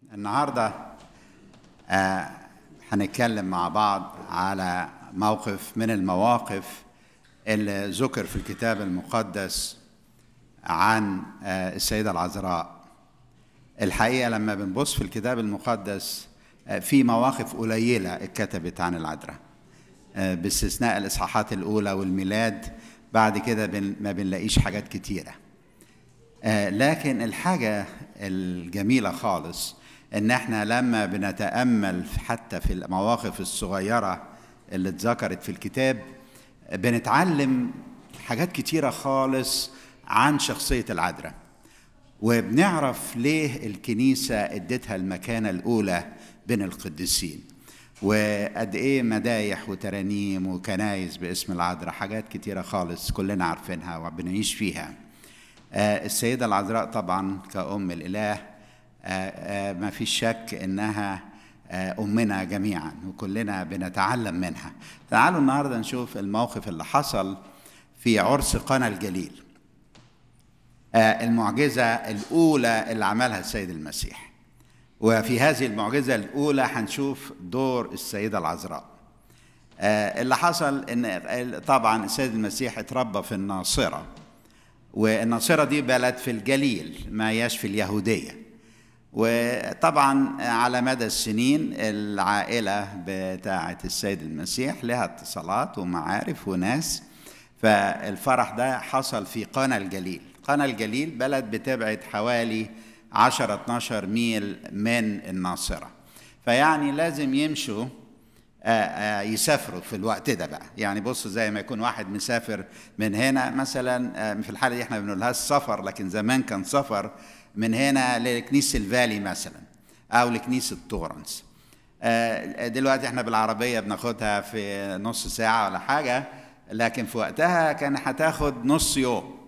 النهارده آه هنتكلم مع بعض على موقف من المواقف اللي ذكر في الكتاب المقدس عن آه السيدة العذراء الحقيقة لما بنبص في الكتاب المقدس آه في مواقف قليلة اتكتبت عن العذراء آه باستثناء الإصحاحات الأولى والميلاد بعد كده بن ما بنلاقيش حاجات كتيرة آه لكن الحاجة الجميلة خالص ان احنا لما بنتامل حتى في المواقف الصغيره اللي اتذكرت في الكتاب بنتعلم حاجات كتيره خالص عن شخصيه العذراء وبنعرف ليه الكنيسه ادتها المكانه الاولى بين القديسين وقد ايه مدايح وترانيم وكنايس باسم العذراء حاجات كتيره خالص كلنا عارفينها وبنعيش فيها آه السيده العذراء طبعا كأم الاله ما فيش شك انها امنا جميعا وكلنا بنتعلم منها تعالوا النهارده نشوف الموقف اللي حصل في عرس قنا الجليل المعجزه الاولى اللي عملها السيد المسيح وفي هذه المعجزه الاولى هنشوف دور السيده العذراء اللي حصل ان طبعا السيد المسيح اتربى في الناصره والناصره دي بلد في الجليل ما يشفي اليهوديه وطبعا على مدى السنين العائلة بتاعة السيد المسيح لها اتصالات ومعارف وناس فالفرح ده حصل في قنا الجليل قنا الجليل بلد بتبعد حوالي 10 12 ميل من الناصرة فيعني لازم يمشوا يسافروا في الوقت ده بقى يعني بصوا زي ما يكون واحد مسافر من هنا مثلا في الحالة دي احنا بنقولها السفر لكن زمان كان سفر من هنا لكنيسة الفالي مثلا أو لكنيسة تورنس دلوقتي احنا بالعربية بناخدها في نص ساعة ولا حاجة لكن في وقتها كان هتاخد نص يوم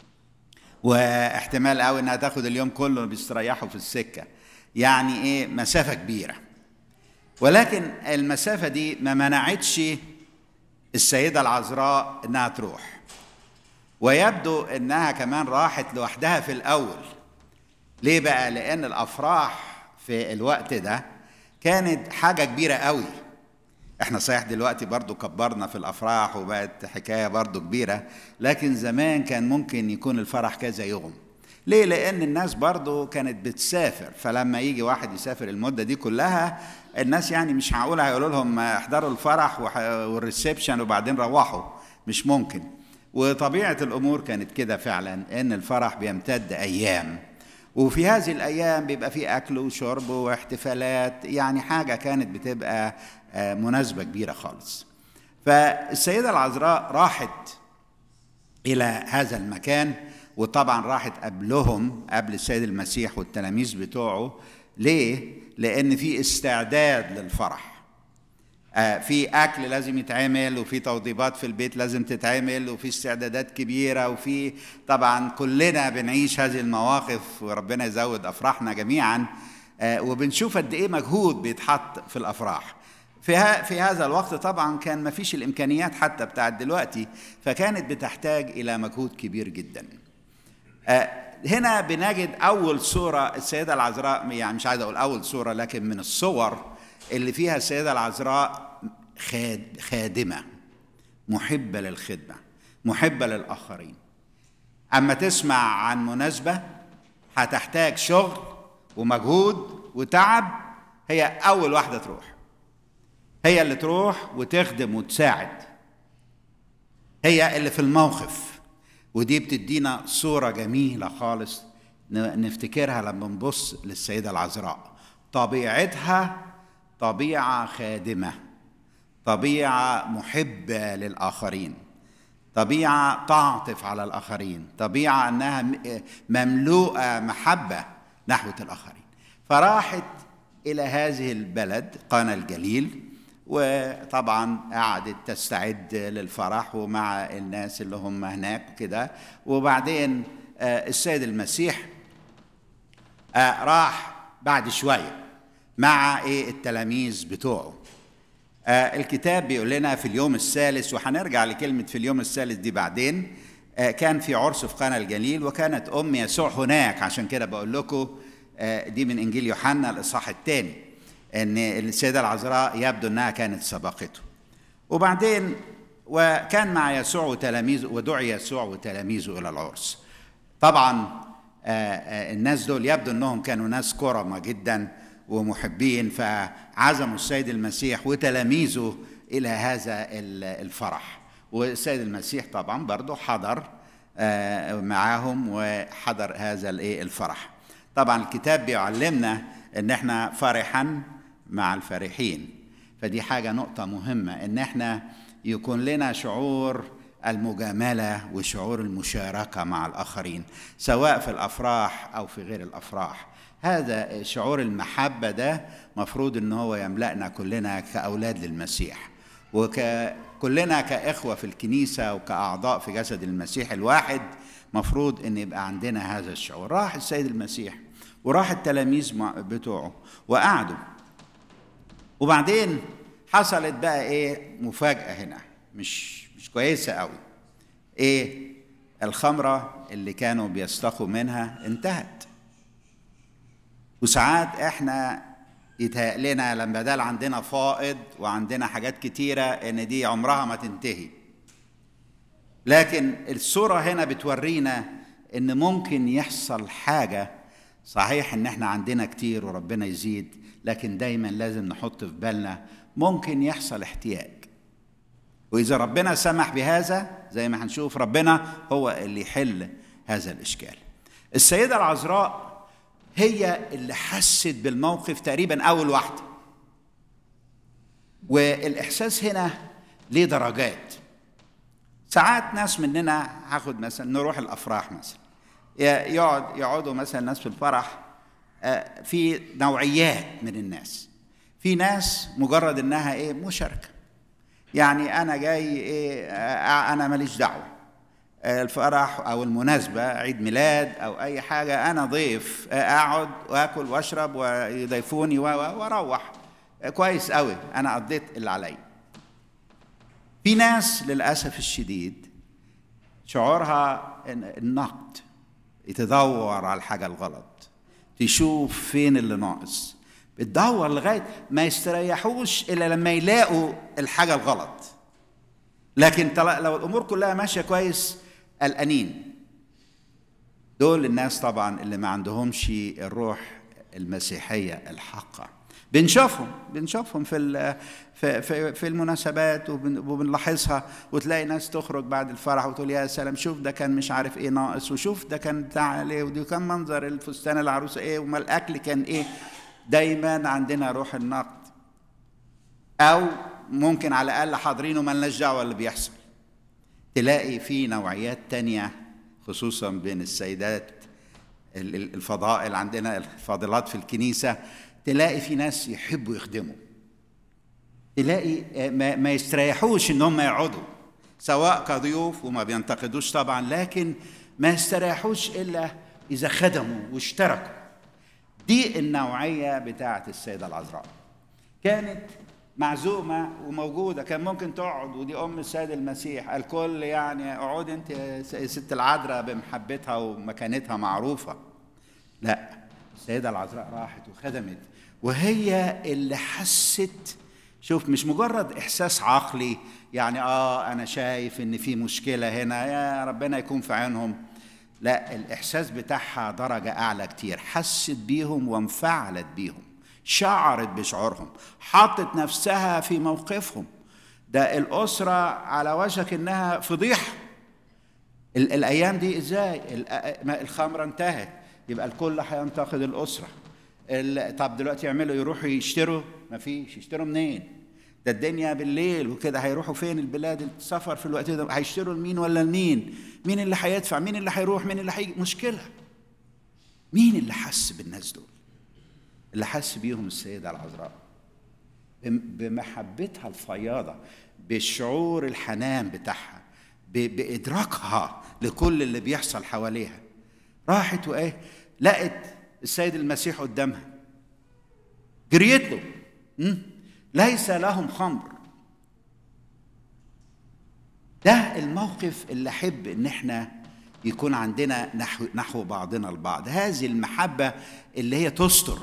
واحتمال قوي انها تاخد اليوم كله بيستريحوا في السكة يعني ايه مسافة كبيرة ولكن المسافة دي ما منعتش السيدة العذراء انها تروح ويبدو انها كمان راحت لوحدها في الاول ليه بقى؟ لأن الأفراح في الوقت ده كانت حاجة كبيرة قوي احنا صحيح دلوقتي برضو كبرنا في الأفراح وبقت حكاية برضو كبيرة لكن زمان كان ممكن يكون الفرح كذا يوم ليه؟ لأن الناس برضو كانت بتسافر فلما يجي واحد يسافر المدة دي كلها الناس يعني مش معقولة هيقولوا لهم احضروا الفرح والريسبشن وبعدين روحوا مش ممكن وطبيعة الأمور كانت كده فعلا إن الفرح بيمتد أيام وفي هذه الايام بيبقى في اكل وشرب واحتفالات يعني حاجه كانت بتبقى مناسبه كبيره خالص فالسيده العذراء راحت الى هذا المكان وطبعا راحت قبلهم قبل السيد المسيح والتلاميذ بتوعه ليه لان في استعداد للفرح في اكل لازم يتعمل وفي توضيبات في البيت لازم تتعمل وفي استعدادات كبيره وفي طبعا كلنا بنعيش هذه المواقف وربنا يزود افراحنا جميعا وبنشوف قد ايه مجهود بيتحط في الافراح في في هذا الوقت طبعا كان ما فيش الامكانيات حتى بتاعت دلوقتي فكانت بتحتاج الى مجهود كبير جدا هنا بنجد اول صوره السيده العذراء يعني مش عايز اقول اول صوره لكن من الصور اللي فيها السيدة العذراء خادمة محبة للخدمة محبة للآخرين أما تسمع عن مناسبة هتحتاج شغل ومجهود وتعب هي أول واحدة تروح هي اللي تروح وتخدم وتساعد هي اللي في الموقف ودي بتدينا صورة جميلة خالص نفتكرها لما نبص للسيدة العذراء طبيعتها طبيعه خادمه طبيعه محبه للاخرين طبيعه تعطف على الاخرين طبيعه انها مملوءه محبه نحو الاخرين فراحت الى هذه البلد قنا الجليل وطبعا قعدت تستعد للفرح ومع الناس اللي هم هناك كده وبعدين السيد المسيح راح بعد شويه مع ايه التلاميذ بتوعه آه الكتاب بيقول لنا في اليوم الثالث وهنرجع لكلمة في اليوم الثالث دي بعدين آه كان في عرس في قنا الجليل وكانت أم يسوع هناك عشان كده بقول لكم دي من انجيل يوحنا الاصحاح الثاني ان السيده العذراء يبدو انها كانت سبقته وبعدين وكان مع يسوع وتلاميذه ودعي يسوع وتلاميذه الى العرس طبعا الناس دول يبدو انهم كانوا ناس كرمة جدا ومحبين فعزموا السيد المسيح وتلاميذه الى هذا الفرح والسيد المسيح طبعا برضه حضر معاهم وحضر هذا الايه الفرح طبعا الكتاب بيعلمنا ان احنا فرحا مع الفرحين فدي حاجه نقطه مهمه ان احنا يكون لنا شعور المجامله وشعور المشاركه مع الاخرين سواء في الافراح او في غير الافراح هذا شعور المحبه ده مفروض ان هو يملأنا كلنا كاولاد للمسيح وكلنا كاخوه في الكنيسه وكاعضاء في جسد المسيح الواحد مفروض ان يبقى عندنا هذا الشعور راح السيد المسيح وراح التلاميذ بتوعه وقعدوا وبعدين حصلت بقى ايه مفاجاه هنا مش مش كويسه قوي ايه الخمره اللي كانوا بيستقوا منها انتهت وساعات احنا يتهيأ لنا لما بدل عندنا فائض وعندنا حاجات كتيرة إن دي عمرها ما تنتهي لكن الصورة هنا بتورينا إن ممكن يحصل حاجة صحيح إن إحنا عندنا كتير وربنا يزيد لكن دايما لازم نحط في بالنا ممكن يحصل احتياج وإذا ربنا سمح بهذا زي ما هنشوف ربنا هو اللي يحل هذا الإشكال السيدة العذراء هي اللي حست بالموقف تقريبا اول واحده والاحساس هنا ليه درجات ساعات ناس مننا هاخد مثلا نروح الافراح مثلا يقعد يقعدوا مثلا ناس في الفرح في نوعيات من الناس في ناس مجرد انها ايه مشاركه يعني انا جاي ايه انا ماليش دعوه الفرح او المناسبه عيد ميلاد او اي حاجه انا ضيف اقعد واكل واشرب ويضيفوني واروح كويس قوي انا قضيت اللي عليا في ناس للاسف الشديد شعورها النقد تدور على الحاجه الغلط تشوف فين اللي ناقص بتدور لغايه ما يستريحوش الا لما يلاقوا الحاجه الغلط لكن لو الامور كلها ماشيه كويس قلقانين دول الناس طبعا اللي ما عندهمش الروح المسيحيه الحقه بنشوفهم بنشوفهم في في في, في المناسبات وبنلاحظها وتلاقي ناس تخرج بعد الفرح وتقول يا سلام شوف ده كان مش عارف ايه ناقص وشوف ده كان بتاع عليه ودي كان منظر الفستان العروسه ايه وما الاكل كان ايه دايما عندنا روح النقد او ممكن على الاقل حاضرين ومالناش دعوه اللي بيحصل تلاقي في نوعيات تانية خصوصا بين السيدات الفضائل عندنا الفاضلات في الكنيسة تلاقي في ناس يحبوا يخدموا تلاقي ما يستريحوش ان هم يقعدوا سواء كضيوف وما بينتقدوش طبعا لكن ما يستريحوش الا اذا خدموا واشتركوا دي النوعية بتاعة السيدة العذراء كانت معزومة وموجودة كان ممكن تقعد ودي أم السيد المسيح الكل يعني اقعد أنت يا ست العذراء بمحبتها ومكانتها معروفة لا السيدة العذراء راحت وخدمت وهي اللي حست شوف مش مجرد إحساس عقلي يعني آه أنا شايف إن في مشكلة هنا يا ربنا يكون في عينهم لا الإحساس بتاعها درجة أعلى كتير حست بيهم وانفعلت بيهم شعرت بشعورهم حطت نفسها في موقفهم ده الأسرة على وشك إنها فضيحة الأيام دي إزاي الخمرة انتهت يبقى الكل هينتقد الأسرة طب دلوقتي يعملوا يروحوا يشتروا مفيش يشتروا منين ده الدنيا بالليل وكده هيروحوا فين البلاد السفر في الوقت ده هيشتروا لمين ولا لمين مين اللي هيدفع مين اللي هيروح مين اللي هيجي مشكلة مين اللي حس بالناس دول اللي حس بيهم السيدة العذراء بمحبتها الفياضة بالشعور الحنان بتاعها بإدراكها لكل اللي بيحصل حواليها راحت وإيه لقت السيد المسيح قدامها جريت له ليس لهم خمر ده الموقف اللي أحب إن إحنا يكون عندنا نحو, نحو بعضنا البعض هذه المحبة اللي هي تستر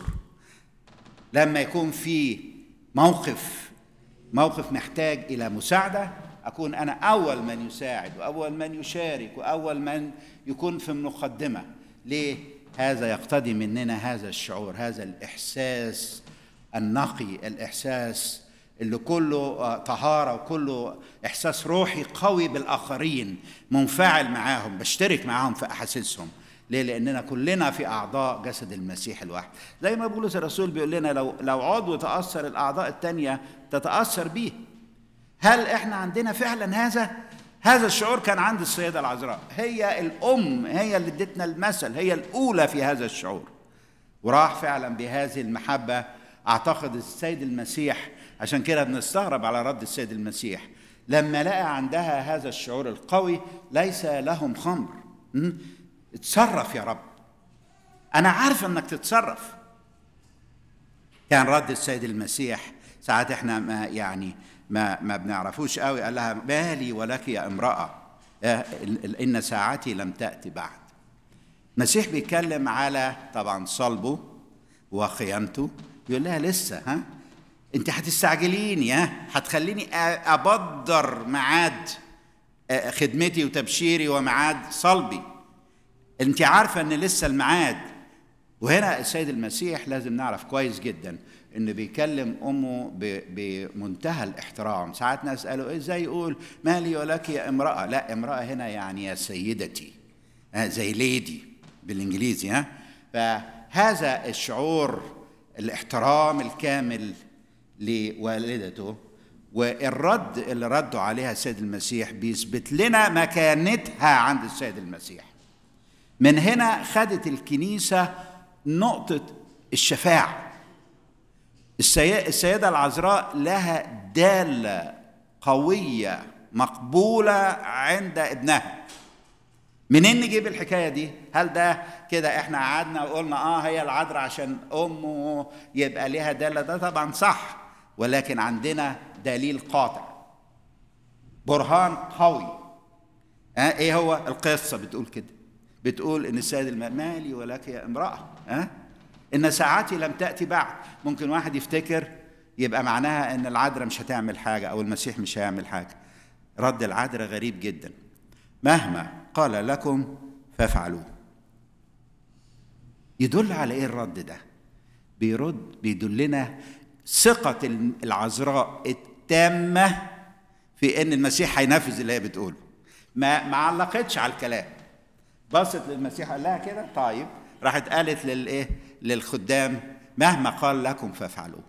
لما يكون في موقف موقف محتاج إلى مساعدة أكون أنا أول من يساعد وأول من يشارك وأول من يكون في المقدمة ليه؟ هذا يقتضي مننا هذا الشعور هذا الإحساس النقي الإحساس اللي كله طهارة وكله إحساس روحي قوي بالآخرين منفعل معاهم بشترك معاهم في أحاسيسهم ليه؟ لأننا كلنا في أعضاء جسد المسيح الواحد زي ما بولس الرسول بيقول لنا لو لو عضو تأثر الأعضاء التانية تتأثر بيه هل إحنا عندنا فعلا هذا؟ هذا الشعور كان عند السيدة العذراء هي الأم هي اللي ادتنا المثل هي الأولى في هذا الشعور وراح فعلا بهذه المحبة أعتقد السيد المسيح عشان كده بنستغرب على رد السيد المسيح لما لقى عندها هذا الشعور القوي ليس لهم خمر اتصرف يا رب انا عارف انك تتصرف كان رد السيد المسيح ساعات احنا ما يعني ما ما بنعرفوش قوي قال لها مالي ولك يا امراه ان ساعتي لم تاتي بعد المسيح بيتكلم على طبعا صلبه وخيانته يقول لها لسه ها انت هتستعجليني ها هتخليني ابدر ميعاد خدمتي وتبشيري وميعاد صلبي انت عارفه ان لسه الميعاد وهنا السيد المسيح لازم نعرف كويس جدا ان بيكلم امه بمنتهى الاحترام ساعات ناس قالوا ازاي يقول مالي ولك يا امراه لا امراه هنا يعني يا سيدتي زي ليدي بالانجليزي ها فهذا الشعور الاحترام الكامل لوالدته والرد اللي ردوا عليها السيد المسيح بيثبت لنا مكانتها عند السيد المسيح من هنا خدت الكنيسة نقطة الشفاعة السيدة العذراء لها دالة قوية مقبولة عند ابنها منين نجيب الحكايه دي؟ هل ده كده احنا قعدنا وقلنا اه هي العذراء عشان امه يبقى ليها داله ده طبعا صح ولكن عندنا دليل قاطع برهان قوي ها آه ايه هو القصه بتقول كده بتقول ان السيد المالي ولك يا امراه ها آه؟ ان ساعتي لم تاتي بعد ممكن واحد يفتكر يبقى معناها ان العذراء مش هتعمل حاجه او المسيح مش هيعمل حاجه رد العذراء غريب جدا مهما قال لكم فافعلوه يدل على ايه الرد ده بيرد بيدلنا ثقة العذراء التامة في ان المسيح هينفذ اللي هي بتقوله ما ما علقتش على الكلام بصت للمسيح قال لها كده طيب راحت قالت للايه للخدام مهما قال لكم فافعلوه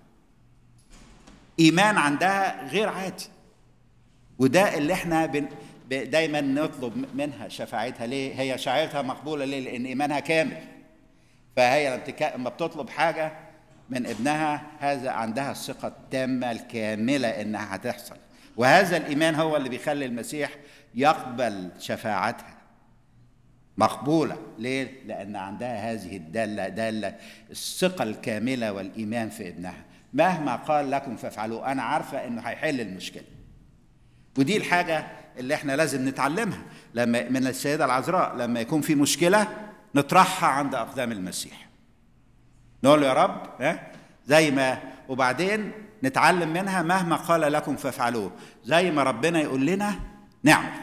ايمان عندها غير عادي وده اللي احنا بن دايما نطلب منها شفاعتها ليه؟ هي شفاعتها مقبوله ليه؟ لان ايمانها كامل. فهي لما بتطلب حاجه من ابنها هذا عندها الثقه التامه الكامله انها هتحصل. وهذا الايمان هو اللي بيخلي المسيح يقبل شفاعتها. مقبوله، ليه؟ لان عندها هذه الداله داله الثقه الكامله والايمان في ابنها. مهما قال لكم فافعلوا انا عارفه انه هيحل المشكله. ودي الحاجه اللي احنا لازم نتعلمها لما من السيده العذراء لما يكون في مشكله نطرحها عند اقدام المسيح نقول له يا رب ها زي ما وبعدين نتعلم منها مهما قال لكم فافعلوه زي ما ربنا يقول لنا نعمل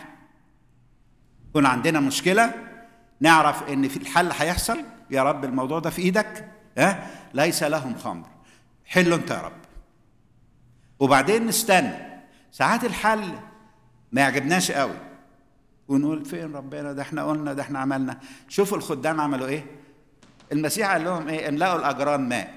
يكون عندنا مشكله نعرف ان في الحل هيحصل يا رب الموضوع ده في ايدك ها ليس لهم خمر حله انت يا رب وبعدين نستنى ساعات الحل ما يعجبناش قوي ونقول فين ربنا ده احنا قلنا ده احنا عملنا شوفوا الخدام عملوا ايه المسيح قال لهم ايه املأوا الاجران ماء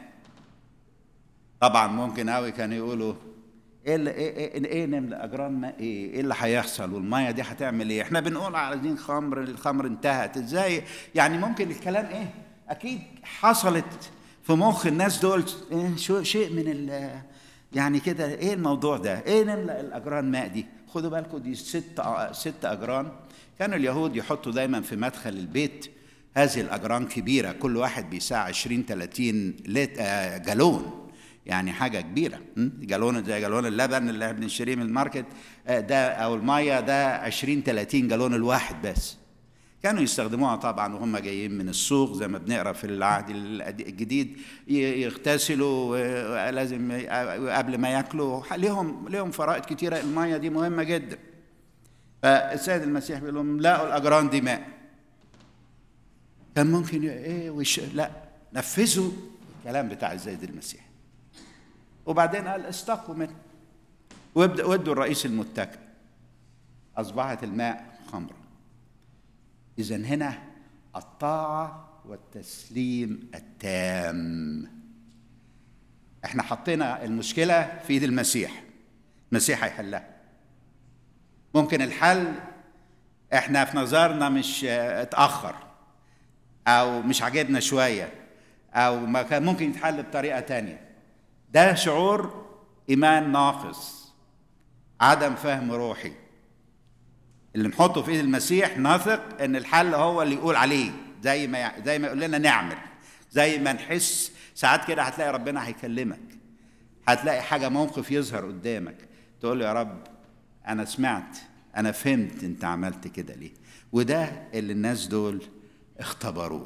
طبعا ممكن قوي كانوا يقولوا ايه اللي ايه ايه, إيه نملأ اجران ماء ايه ايه اللي هيحصل والميه دي هتعمل ايه احنا بنقول عايزين خمر الخمر انتهت ازاي يعني ممكن الكلام ايه اكيد حصلت في مخ الناس دول إيه شو شيء من ال يعني كده ايه الموضوع ده ايه نملأ الاجران ماء دي خدوا بالكم دي ست ست اجران كانوا اليهود يحطوا دايما في مدخل البيت هذه الاجران كبيره كل واحد بيساع 20 30 لت آه جالون يعني حاجه كبيره جالون زي جالون اللبن اللي احنا بنشتريه من الماركت آه ده او الميه ده 20 30 جالون الواحد بس كانوا يستخدموها طبعا وهم جايين من السوق زي ما بنقرا في العهد الجديد يغتسلوا لازم قبل ما ياكلوا ليهم ليهم فرائض كتيره الميه دي مهمه جدا فالسيد المسيح بيقول لهم لاقوا الاجران دي ماء كان ممكن ايه وش لا نفذوا الكلام بتاع السيد المسيح وبعدين قال استقوا منه ودوا الرئيس المتكئ اصبحت الماء خمرا اذا هنا الطاعه والتسليم التام احنا حطينا المشكله في ايد المسيح المسيح هيحلها ممكن الحل احنا في نظرنا مش اتاخر او مش عاجبنا شويه او ما كان ممكن يتحل بطريقه تانية ده شعور ايمان ناقص عدم فهم روحي اللي نحطه في ايد المسيح نثق ان الحل هو اللي يقول عليه زي ما زي ما يقول لنا نعمل زي ما نحس ساعات كده هتلاقي ربنا هيكلمك هتلاقي حاجه موقف يظهر قدامك تقول له يا رب انا سمعت انا فهمت انت عملت كده ليه وده اللي الناس دول اختبروه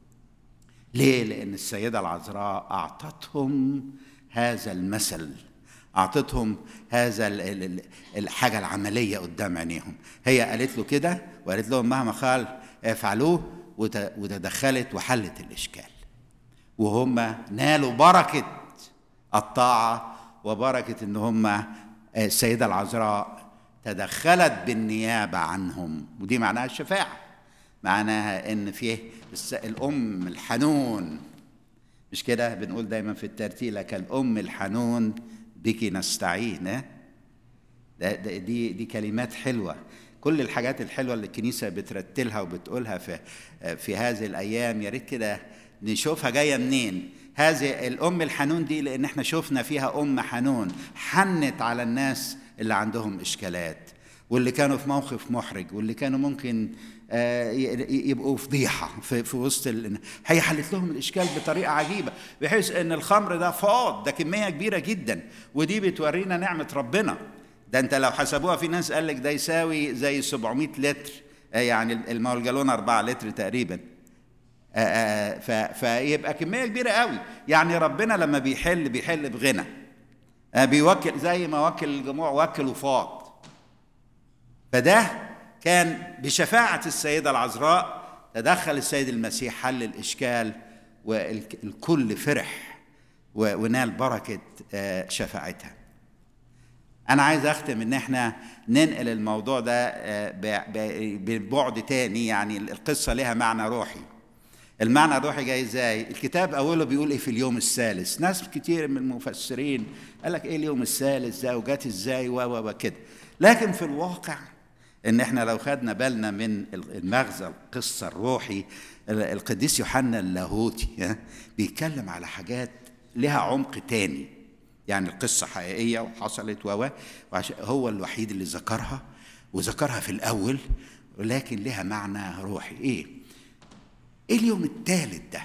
ليه لان السيده العذراء اعطتهم هذا المثل اعطتهم هذا الحاجه العمليه قدام عينيهم هي قالت له كده وقالت لهم مهما قال افعلوه وتدخلت وحلت الاشكال وهم نالوا بركه الطاعه وبركه ان هم السيده العذراء تدخلت بالنيابه عنهم ودي معناها الشفاعه معناها ان فيه الام الحنون مش كده بنقول دايما في الترتيله كالام الحنون بك نستعين ده, ده دي دي كلمات حلوه كل الحاجات الحلوه اللي الكنيسه بترتلها وبتقولها في في هذه الايام يا ريت كده نشوفها جايه منين هذه الام الحنون دي لان احنا شفنا فيها ام حنون حنت على الناس اللي عندهم اشكالات واللي كانوا في موقف محرج واللي كانوا ممكن يبقوا فضيحه في, في وسط ال... هي حلت لهم الاشكال بطريقه عجيبه بحيث ان الخمر ده فاض ده كميه كبيره جدا ودي بتورينا نعمه ربنا ده انت لو حسبوها في ناس قال لك ده يساوي زي 700 لتر يعني المولجالون 4 لتر تقريبا فيبقى كميه كبيره قوي يعني ربنا لما بيحل بيحل بغنى بيوكل زي ما وكل الجموع وكل وفاض فده كان بشفاعة السيدة العذراء تدخل السيد المسيح حل الإشكال والكل فرح ونال بركة شفاعتها أنا عايز أختم إن إحنا ننقل الموضوع ده ببعد تاني يعني القصة لها معنى روحي المعنى الروحي جاي ازاي؟ الكتاب اوله بيقول ايه في اليوم الثالث؟ ناس كتير من المفسرين قال لك ايه اليوم الثالث ده وجات ازاي و وكده. لكن في الواقع ان احنا لو خدنا بالنا من المغزى القصه الروحي القديس يوحنا اللاهوتي بيتكلم على حاجات لها عمق تاني يعني القصه حقيقيه وحصلت و هو الوحيد اللي ذكرها وذكرها في الاول ولكن لها معنى روحي ايه ايه اليوم الثالث ده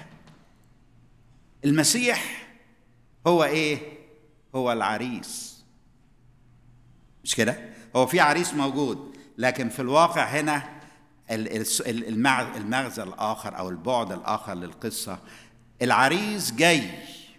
المسيح هو ايه هو العريس مش كده هو في عريس موجود لكن في الواقع هنا المغزى الاخر او البعد الاخر للقصه العريس جاي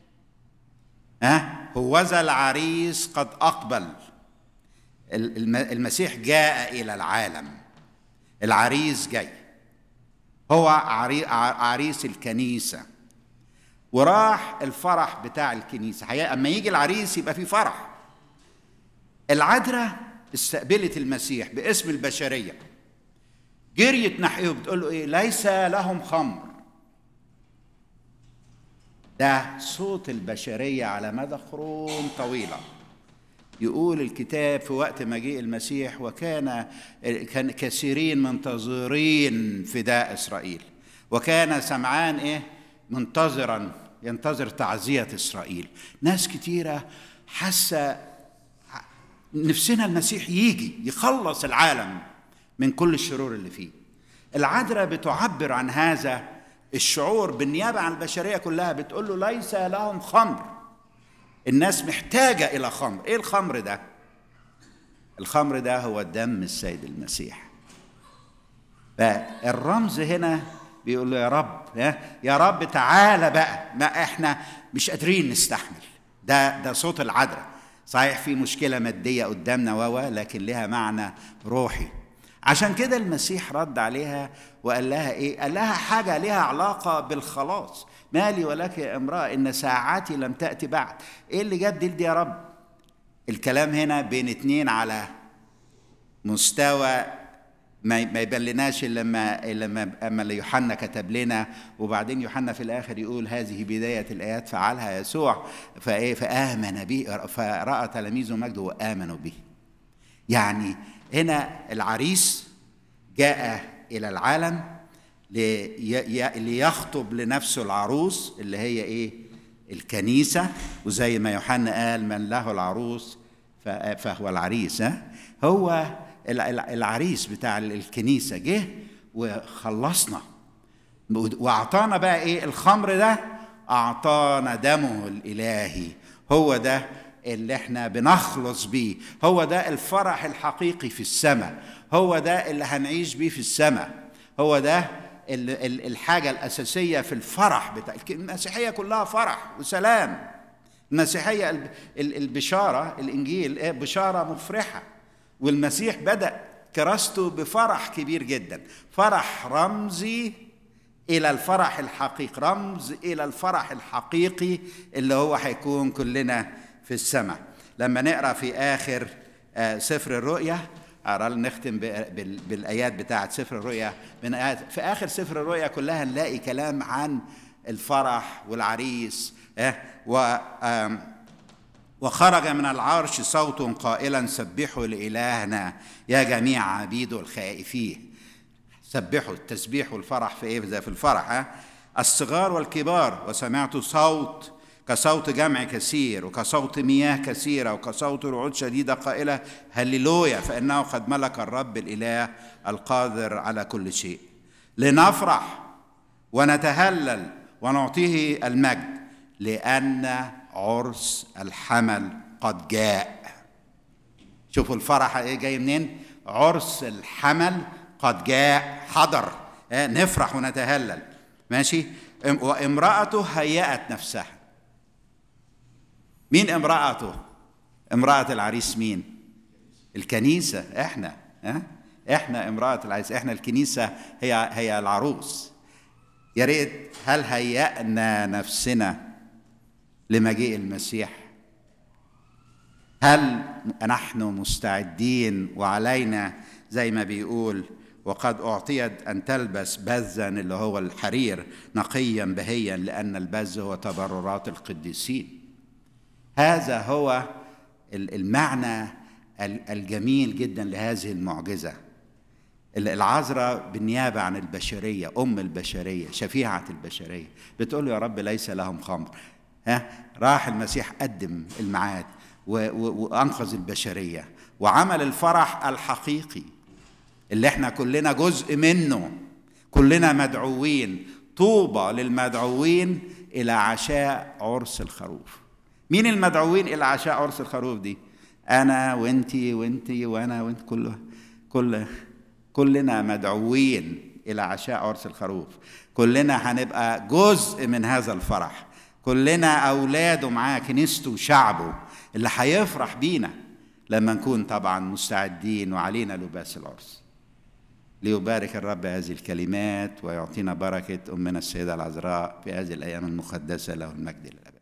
ها هوذا العريس قد اقبل المسيح جاء الى العالم العريس جاي هو عريس الكنيسه وراح الفرح بتاع الكنيسه اما يجي العريس يبقى في فرح العذراء استقبلت المسيح باسم البشريه جريت ناحيه بتقول له ايه ليس لهم خمر ده صوت البشريه على مدى قرون طويله يقول الكتاب في وقت مجيء المسيح وكان كان كثيرين منتظرين فداء اسرائيل وكان سمعان ايه منتظرا ينتظر تعزيه اسرائيل ناس كتيره حاسه نفسنا المسيح يجي يخلص العالم من كل الشرور اللي فيه العذراء بتعبر عن هذا الشعور بالنيابة عن البشرية كلها بتقول له ليس لهم خمر الناس محتاجة إلى خمر إيه الخمر ده؟ الخمر ده هو دم السيد المسيح فالرمز هنا بيقول له يا رب يا رب تعالى بقى ما احنا مش قادرين نستحمل ده ده صوت العذراء صحيح في مشكلة مادية قدامنا و لكن لها معنى روحي عشان كده المسيح رد عليها وقال لها ايه؟ قال لها حاجة لها علاقة بالخلاص مالي ولك يا امرأة إن ساعاتي لم تأتي بعد ايه اللي جاب دي يا رب؟ الكلام هنا بين اتنين على مستوى ما ما يبلناش الا لما لما اما اللي يوحنا كتب لنا وبعدين يوحنا في الاخر يقول هذه بدايه الايات فعلها يسوع فايه فامن به فراى تلاميذه مجده وامنوا به. يعني هنا العريس جاء الى العالم ليخطب لنفسه العروس اللي هي ايه؟ الكنيسه وزي ما يوحنا قال من له العروس فهو العريس ها؟ هو العريس بتاع الكنيسه جه وخلصنا واعطانا بقى ايه الخمر ده اعطانا دمه الالهي هو ده اللي احنا بنخلص بيه هو ده الفرح الحقيقي في السماء هو ده اللي هنعيش بيه في السماء هو ده الحاجة الأساسية في الفرح بتاع المسيحية كلها فرح وسلام المسيحية البشارة الإنجيل بشارة مفرحة والمسيح بدأ كراسته بفرح كبير جدا فرح رمزي إلى الفرح الحقيقي رمز إلى الفرح الحقيقي اللي هو هيكون كلنا في السماء لما نقرأ في آخر سفر الرؤيا أرى نختم بالآيات بتاعة سفر الرؤيا من آيات في آخر سفر الرؤيا كلها نلاقي كلام عن الفرح والعريس و وخرج من العرش صوت قائلا سبحوا لإلهنا يا جميع عبيده الخائفين سبحوا التسبيح والفرح في ايه زي في الفرح ها الصغار والكبار وسمعت صوت كصوت جمع كثير وكصوت مياه كثيرة وكصوت رعود شديدة قائلة هللويا فإنه قد ملك الرب الإله القادر على كل شيء لنفرح ونتهلل ونعطيه المجد لأن عرس الحمل قد جاء شوفوا الفرح ايه جاي منين عرس الحمل قد جاء حضر نفرح ونتهلل ماشي وامرأته هيأت نفسها مين امرأته امرأة العريس مين الكنيسة احنا ها احنا امرأة العريس احنا الكنيسة هي هي العروس يا ريت هل هيأنا نفسنا لمجيء المسيح هل نحن مستعدين وعلينا زي ما بيقول وقد أعطيت أن تلبس بذا اللي هو الحرير نقيا بهيا لأن البذ هو تبررات القديسين هذا هو المعنى الجميل جدا لهذه المعجزة العذراء بالنيابة عن البشرية أم البشرية شفيعة البشرية بتقول له يا رب ليس لهم خمر ها راح المسيح قدم الميعاد وانقذ البشريه وعمل الفرح الحقيقي اللي احنا كلنا جزء منه كلنا مدعوين طوبى للمدعوين الى عشاء عرس الخروف مين المدعوين الى عشاء عرس الخروف دي انا وانتي وانتي وانا وانت كل كل كلنا مدعوين الى عشاء عرس الخروف كلنا هنبقى جزء من هذا الفرح كلنا اولاده معاه كنيسته وشعبه اللي هيفرح بينا لما نكون طبعا مستعدين وعلينا لباس العرس ليبارك الرب هذه الكلمات ويعطينا بركه امنا السيده العذراء في هذه الايام المقدسه له المجد للابد